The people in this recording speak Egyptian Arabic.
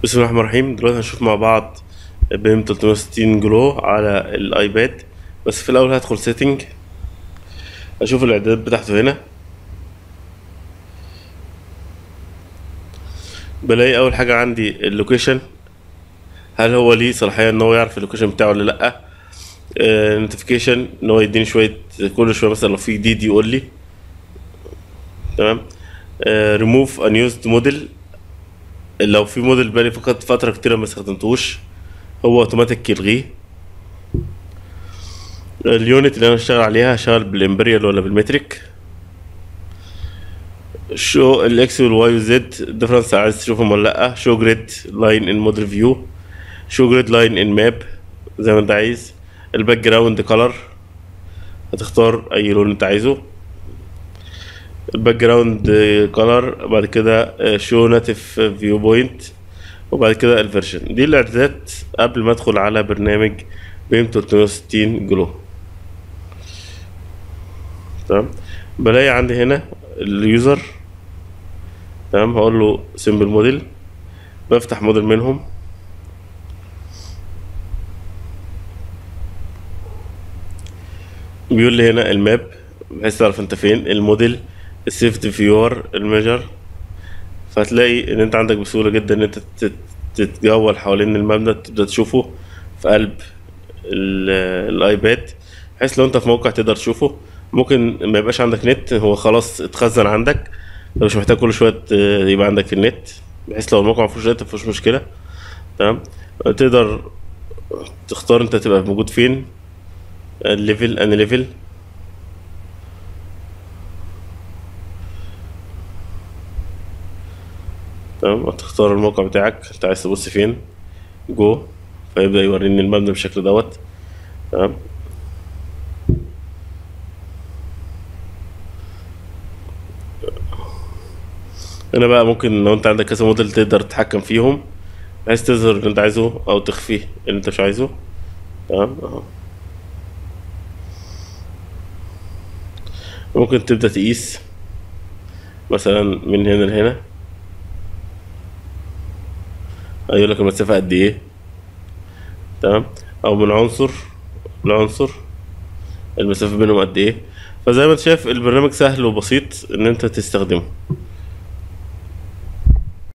بسم الله الرحمن الرحيم دلوقتي هنشوف مع بعض بيم 360 جلو على الايباد بس في الاول هدخل سيتنج اشوف الاعدادات بتاعته هنا بلاقي اول حاجه عندي اللوكيشن هل هو ليه صلاحيه ان هو يعرف اللوكيشن بتاعه ولا لا نوتيفيكيشن ان هو يديني شويه كل شويه مثلا لو في جديد يقول لي تمام ريموف unused موديل لو في موديل بقالي فقط فترة كتيرة ما استخدمتوش هو اوتوماتيك يلغيه اليونت اللي انا اشتغل عليها هشتغل بالامبريال ولا بالمتريك شو الاكس والواي والزد ديفرنس عايز تشوفهم ولا لا شو جريد لاين ان موديل فيو شو جريد لاين ان ماب زي ما انت عايز الباك جراوند كولر هتختار اي لون انت عايزه الباك جراوند كولر بعد كده شو ناتيف فيو بوينت وبعد كده الفيرجن دي الاعدادات قبل ما ادخل على برنامج بيم 360 جلو تمام بلاقي عندي هنا اليوزر تمام هقول له سيمبل موديل بفتح موديل منهم بيقول لي هنا الماب بحيث تعرف انت فين الموديل السيفت فيور الميجر فهتلاقي ان انت عندك بسهوله جدا ان انت تتجول حوالين المبنى تبدا تشوفه في قلب الايباد بحيث لو انت في موقع تقدر تشوفه ممكن ما يبقاش عندك نت هو خلاص اتخزن عندك مش محتاج كل شويه يبقى عندك النت بحيث لو الموقع مفيهوش نت مفيهوش مشكله تمام تقدر تختار انت تبقى موجود فين الليفل ان ليفل تمام هتختار الموقع بتاعك انت عايز تبص فين جو فيبدأ يوريني المبنى بالشكل دوت تمام هنا بقى ممكن لو انت عندك كذا موديل تقدر تتحكم فيهم عايز تظهر اللي انت عايزه او تخفيه اللي انت مش عايزه تمام اهو ممكن تبدأ تقيس مثلا من هنا لهنا هيقول لك المسافة قد ايه تمام او من عنصر لعنصر المسافة بينهم قد ايه فزي ما انت شايف البرنامج سهل وبسيط ان انت تستخدمه